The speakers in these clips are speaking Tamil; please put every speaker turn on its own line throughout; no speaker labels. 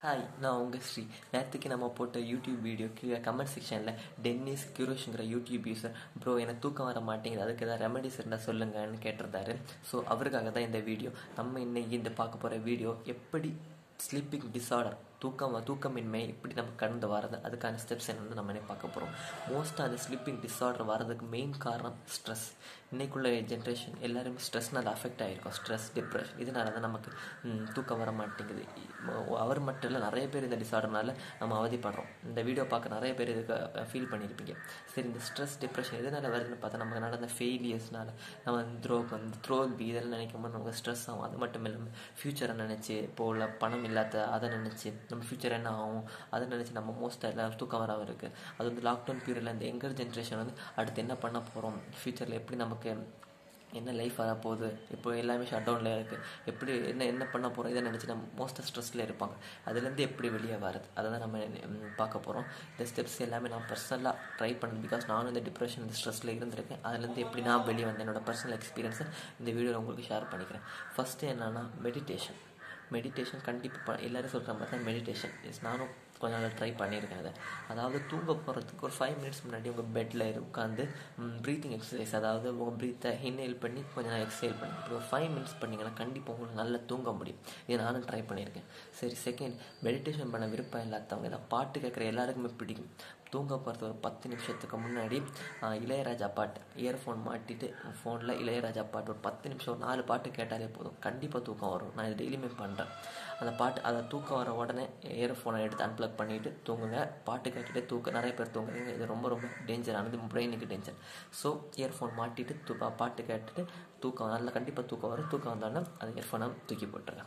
ஹாய் நான் உங்கள் ஸ்ரீ நேற்றுக்கு நம்ம போட்ட யூடியூப் வீடியோ கீழே கமெண்ட் செக்ஷனில் டென்னிஸ் கியூரோஷுங்கிற யூடியூப் யூசர் ப்ரோ எனக்கு தூக்கம் வர மாட்டேங்குது அதுக்கு ஏதாவது ரெமெடிஸ் இருந்தால் சொல்லுங்கன்னு கேட்டிருந்தாரு ஸோ அவருக்காக தான் இந்த வீடியோ நம்ம இன்னைக்கு இந்த பார்க்க போகிற வீடியோ எப்படி ஸ்லீப்பிங் டிஸார்டர் தூக்கம் தூக்கமின்மை எப்படி நம்ம கடந்து வரது அதுக்கான ஸ்டெப்ஸ் என்னன்னு நம்ம என்ன பார்க்க போகிறோம் மோஸ்ட்டாக அந்த ஸ்லீப்பிங் டிஸார்டர் வரதுக்கு மெயின் காரணம் ஸ்ட்ரெஸ் இன்னைக்குள்ள ஜென்ரேஷன் எல்லாருமே ஸ்ட்ரெஸ்னால் அஃபெக்ட் ஆகிருக்கும் ஸ்ட்ரெஸ் டிப்ரெஷன் இதனால தான் நமக்கு ம், தூக்கம் வர மாட்டேங்குது அவர் மட்டும் இல்லை நிறைய பேர் இந்த டிஸார்டர்னால நம்ம அவதிப்படுறோம் இந்த வீடியோ பார்க்க நிறைய பேர் இதுக்கு ஃபீல் பண்ணியிருப்பீங்க சரி இந்த ஸ்ட்ரெஸ் டிப்ரெஷன் எதனால் வருதுன்னு பார்த்தா நமக்கு நடந்த ஃபெயிலியர்ஸ்னால நம்ம த்ரோ வந்து த்ரோல்பி இதெல்லாம் நினைக்கும் போது நமக்கு ஸ்ட்ரெஸ் ஆகும் அது மட்டும் இல்லாமல் ஃப்யூச்சரை நினச்சி இப்போ உள்ள பணம் இல்லாத அதை நினச்சி நம்ம ஃப்யூச்சர் என்ன ஆகும் அதை நினச்சி நம்ம மோஸ்ட்டாக எல்லாம் தூக்கம் வராமல் இருக்குது அது வந்து லாக்டவுன் பீரியடில் இந்த எங்கர் ஜென்ரேஷன் வந்து அடுத்து என்ன பண்ண போகிறோம் ஃப்யூச்சரில் எப்படி நமக்கு என்ன லைஃப் வரப்போகுது இப்போ எல்லாமே ஷட் டவுனில் இருக்குது எப்படி என்ன என்ன பண்ண போகிறோம் இதை நினச்சி நம்ம மோஸ்ட்டாக ஸ்ட்ரெஸ்ஸில் இருப்பாங்க அதுலேருந்து எப்படி வெளியே வரது அதை தான் நம்ம ம், பார்க்க போகிறோம் இந்த ஸ்டெப்ஸ் எல்லாமே நான் பர்சனலாக ட்ரை பண்ணேன் பிகாஸ் நானும் இந்த டிப்ரெஷன் இந்த ஸ்ட்ரெஸ்ஸில் இருந்திருக்கேன் அதுலேருந்து எப்படி நான் வெளியே வந்தேன் என்னோட பர்சனல் எக்ஸ்பீரியன்ஸை இந்த வீடியோவில் உங்களுக்கு ஷேர் பண்ணிக்கிறேன் ஃபஸ்ட்டு என்னன்னா மெடிடேஷன் மெடிடேஷன் கண்டிப்பாக எல்லோரும் சொல்கிற மாதிரி தான் மெடிடேஷன் எஸ் நானும் கொஞ்ச நாள் ட்ரை பண்ணியிருக்கேன் அதை அதாவது தூங்க போகிறதுக்கு ஒரு ஃபைவ் மினிட்ஸ் முன்னாடி உங்கள் பெட்டில் உட்காந்து ப்ரீத்திங் எக்ஸசைஸ் அதாவது உங்கள் ப்ரீத்தை இன்ஹேல் பண்ணி கொஞ்ச நேரம் எக்ஸைல் பண்ணி இப்படி ஒரு ஃபைவ் மினிட்ஸ் பண்ணிங்கன்னா கண்டிப்பாக உங்களுக்கு நல்லா தூங்க முடியும் இது நானும் ட்ரை பண்ணியிருக்கேன் சரி செகண்ட் மெடிடேஷன் பண்ண விருப்பம் இல்லாதவங்க இதை பாட்டு கேட்குற எல்லாருக்குமே பிடிக்கும் தூங்க போகிறது ஒரு பத்து நிமிஷத்துக்கு முன்னாடி ஆஹ், இளையராஜா பாட்டு இயர்ஃபோன் மாட்டிட்டு ஃபோனில் இளையராஜா பாட்டு ஒரு பத்து நிமிஷம் ஒரு நாலு பாட்டு கேட்டாலே போதும் கண்டிப்பாக தூக்கம் வரும் நான் இது டெய்லியுமே பண்ணுறேன் அந்த பாட்டு அதை தூக்கம் வர உடனே இயர்ஃபோனை எடுத்து அன்ப்ளக் பண்ணிவிட்டு தூங்குங்க பாட்டு கேட்டுட்டு தூக்க நிறைய பேர் தூங்குறீங்க இது ரொம்ப ரொம்ப டேஞ்சரானது பிரெயினுக்கு டேஞ்சர் ஸோ இயர்ஃபோன் மாட்டிட்டு தூ பா- பாட்டு கேட்டுட்டு தூக்கம் நல்லா கண்டிப்பாக தூக்கம் வரும் தூக்கம் வந்தோடனே அந்த இயர்ஃபோனை தூக்கி போட்டுருங்க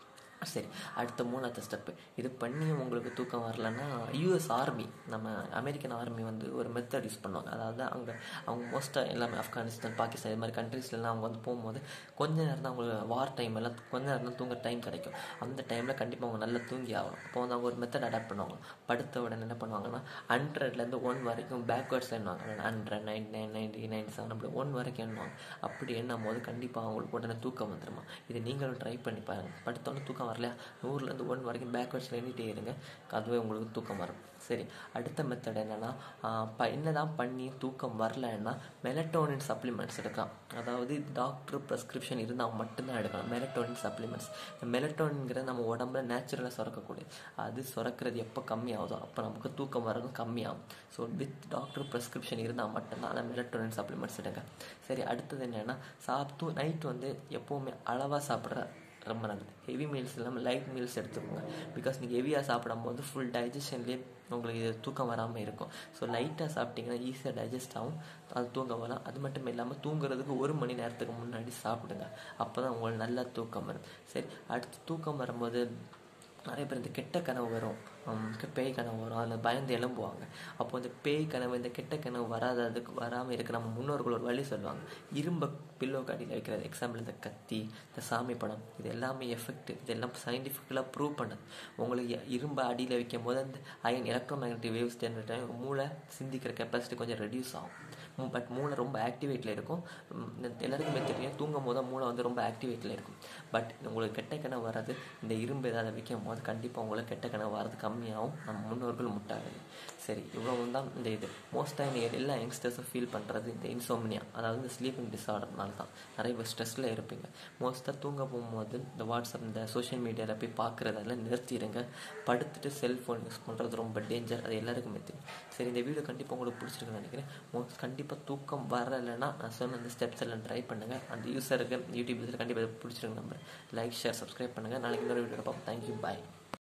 சரி அடுத்த மூணாவது ஸ்டெப்பு இது பண்ணி உங்களுக்கு தூக்கம் வரலன்னா யூஎஸ் ஆர்மி நம்ம அமெரிக்கன் ஆர்மி வந்து ஒரு மெத்தட் யூஸ் பண்ணுவாங்க அதாவது அங்கே அவங்க மோஸ்ட்டாக எல்லாமே ஆப்கானிஸ்தான் பாகிஸ்தான் இது மாதிரி கண்ட்ரீஸ்லாம் அவங்க வந்து போகும்போது கொஞ்ச நேரம் தான் அவங்களுக்கு வார் டைம் எல்லாம் கொஞ்ச நேரம் தான் தூங்க டைம் கிடைக்கும் அந்த டைமில் கண்டிப்பாக அவங்க நல்லா தூங்கி ஆகணும் அப்போ வந்து அவங்க ஒரு மெத்தட் அடாப்ட் பண்ணுவாங்க படுத்த உடனே என்ன பண்ணுவாங்கன்னா ஹண்ட்ரட்லேருந்து ஒன் வரைக்கும் பேக்வேர்ட்ஸ் எண்ணுவாங்க hundred nine nine ninety nine seven அப்படி ஒன் வரைக்கும் எண்ணுவாங்க அப்படி எண்ணும் போது கண்டிப்பாக அவங்களுக்கு உடனே தூக்கம் வந்துருமா இது நீங்களும் ட்ரை பண்ணி பாருங்க படுத்தோடனே தூக்கம் வரலையா நூறுலேருந்து ஒன் வரைக்கும் பேக்வேர்ட்ஸில் எண்ணிட்டே இருங்க அதுவே உங்களுக்கு தூக்கம் வரும் சரி அடுத்த மெத்தட் என்னென்னா ப என்னதான் பண்ணி தூக்கம் வரலன்னா மெலட்டோனின் சப்ளிமெண்ட்ஸ் எடுக்கலாம் அதாவது டாக்டர் ப்ரெஸ்கிரிப்ஷன் இருந்தால் மட்டும்தான் எடுக்கலாம் மெலட்டோனின் சப்ளிமெண்ட்ஸ் இந்த மெலட்டோனிங்கிறது நம்ம உடம்புல நேச்சுரலாக சுரக்கக்கூடியது அது சுரக்கிறது எப்போ கம்மியாகுதோ அப்போ நமக்கு தூக்கம் வரதும் கம்மியாகும் ஸோ வித் டாக்டர் ப்ரெஸ்கிரிப்ஷன் இருந்தால் மட்டும்தான் அந்த மெலட்டோனின் சப்ளிமெண்ட்ஸ் எடுங்க சரி அடுத்தது என்னென்னா சாப்பிட்டு நைட் வந்து எப்போவுமே அளவாக சாப்பிட்ற ரொம்ப நல்லது ஹெவி மீல்ஸ் இல்லாமல் லைட் மீல்ஸ் எடுத்துக்கோங்க பிகாஸ் நீங்கள் ஹெவியாக சாப்பிடும்போது ஃபுல் டைஜஷன்லேயே உங்களுக்கு இது தூக்கம் வராமல் இருக்கும் ஸோ லைட்டாக சாப்பிட்டீங்கன்னா ஈஸியாக டைஜஸ்ட் ஆகும் அது தூங்க வரலாம் அது மட்டும் இல்லாமல் தூங்குறதுக்கு ஒரு மணி நேரத்துக்கு முன்னாடி சாப்பிடுங்க அப்போ தான் உங்களுக்கு நல்லா தூக்கம் வரும் சரி அடுத்து தூக்கம் வரும்போது நிறைய பேர் இந்த கெட்ட கனவு வரும் ஹம், பேய் கனவு வரும் அதில் பயந்து எழும்புவாங்க அப்போ இந்த பேய் கனவு இந்த கெட்ட கனவு வராததுக்கு வராமல் இருக்க நம்ம முன்னோர்கள் ஒரு வழி சொல்லுவாங்க இரும்ப பில்லோ அடியில் வைக்கிறது எக்ஸாம்பிள் இந்த கத்தி இந்த சாமி படம் இது எல்லாமே எஃபெக்ட் இதெல்லாம் சயின்டிஃபிக்கலாக ப்ரூவ் பண்ணது உங்களுக்கு எ- இரும்ப அடியில் வைக்கும் போது அந்த iron electro magnetic waves generate ஆகி உங்க மூளை சிந்திக்கிற கெப்பாசிட்டி கொஞ்சம் ரெடியூஸ் ஆகும் பட் மூளை ரொம்ப ஆக்டிவேட்டில் இருக்கும் உம், இந்த எல்லாருக்குமே தெரியும் தூங்கும் போது மூளை வந்து ரொம்ப ஆக்டிவேட்டில் இருக்கும் பட் உங்களுக்கு கெட்ட கனவு வராது இந்த இரும்பு ஏதாவது வைக்கும் போது கண்டிப்பாக உங்களுக்கு கெட்ட கனவு வர்றது கம்மியாகும் நம்ம முன்னோர்கள் முட்டாது சரி இவ்வளவு தான் இந்த இது மோஸ்ட்டாக நீங்கள் எல்லா யங்ஸ்டர்ஸும் ஃபீல் பண்ணுறது இந்த இன்சோம்னியா அதாவது இந்த ஸ்லீப்பிங் டிஸார்டர்னால தான் நிறைய பேர் ஸ்ட்ரெஸ்ஸில் இருப்பீங்க மோஸ்ட்டாக தூங்க போகும்போது இந்த வாட்ஸ்அப் இந்த சோஷியல் மீடியாவில் போய் பார்க்குறதெல்லாம் நிறுத்திடுங்க படுத்துட்டு செல்ஃபோன் யூஸ் பண்ணுறது ரொம்ப டேஞ்சர் அது எல்லாருக்குமே தெரியும் சரி இந்த வீடியோ கண்டிப்பாக உங்களுக்கு பிடிச்சிருக்குன்னு நினைக்கிறேன் மோஸ்ட் கண்டிப்பாக தூக்கம் வரலைன்னா நான் சொன்ன அந்த ஸ்டெப்ஸ் எல்லாம் ட்ரை பண்ணுங்கள் அந்த யூஸருக்கு யூடியூப் இதில் கண்டிப்பாக பிடிச்சிருக்கு நம்பர் லைக் ஷேர் சப்ஸ்கிரைப் பண்ணுங்கள் நாளைக்கு இன்னொரு வீடியோ பார்ப்போம் தேங்க்யூ பாய்